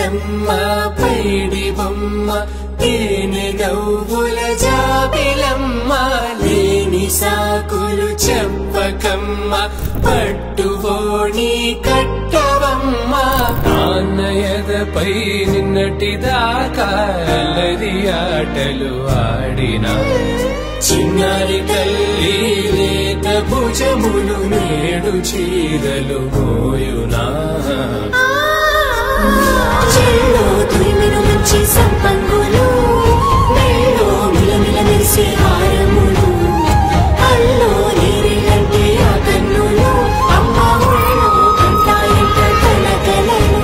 చెమ్మ పైడి బొమ్మ తేనె నవ్వుల జాబిలమ్మ లేని సాకులు చెప్పకమ్మ పట్టువోణి కట్టవమ్మ నాన్నయదపై నిన్నటిదాకా అల్లరి ఆటలు ఆడినా చిన్నారి తల్లి లేత భుజములు నేడు చీరలు మోయునా చెల్లో తురిమిను మంచి సంపంగులు మెళ్ళో మిలమిల మెరిసే హారములు అల్లో నీరిలంటే ఆ కన్నులు అమ్మ ఒళ్ళో కంటాయంట కలకలను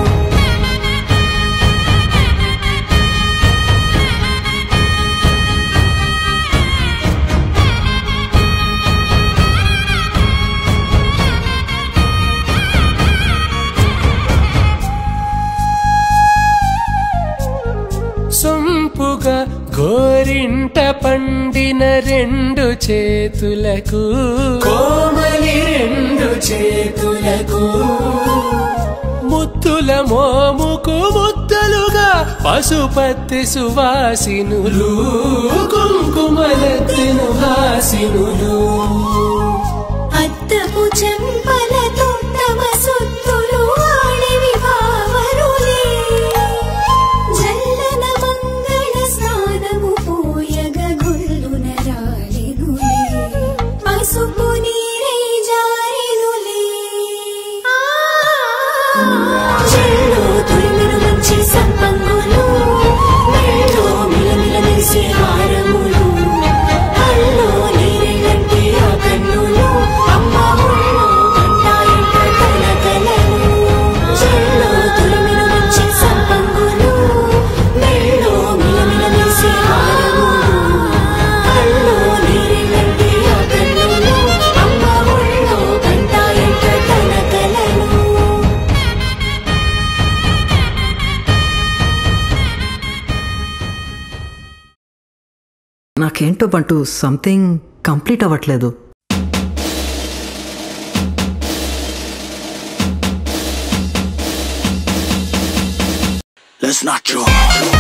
సొంపుగా గోరింట పండిన రెండు చేతులకు కోమలి రెండు చేతులకు ముత్తుల మోముకు ముద్దలుగా పశుపత్తి సువాసినులు కుంకుమలెత్తిను హాసినులు అద్దపు చెంపలతో తమ సొత్తులు ఆడివి భావరులే జల్లన మంగళ స్నానము పోయగ గుల్లున రాలినులే పసుపు నీరై జారినులే చెల్లో తురిమిను మంచి సంపంగులు మెళ్ళో మిలమిల మెరిసే హారములు అల్లో నీరిలంటే ఆ కన్నులు అమ్మ ఒళ్ళో కంటాయంట కలకలను చెల్లో తురిమిను మంచి సంపంగులు మెళ్ళో మిలమిల మెరిసే హారములు అల్లో నీరిలంటే ఆ కన్నులు అమ్మ ఒళ్ళో కంటాయంట కలకలను నాకేంటో బంటూ సంథింగ్ కంప్లీట్ అవ్వట్లేదు Let's not draw.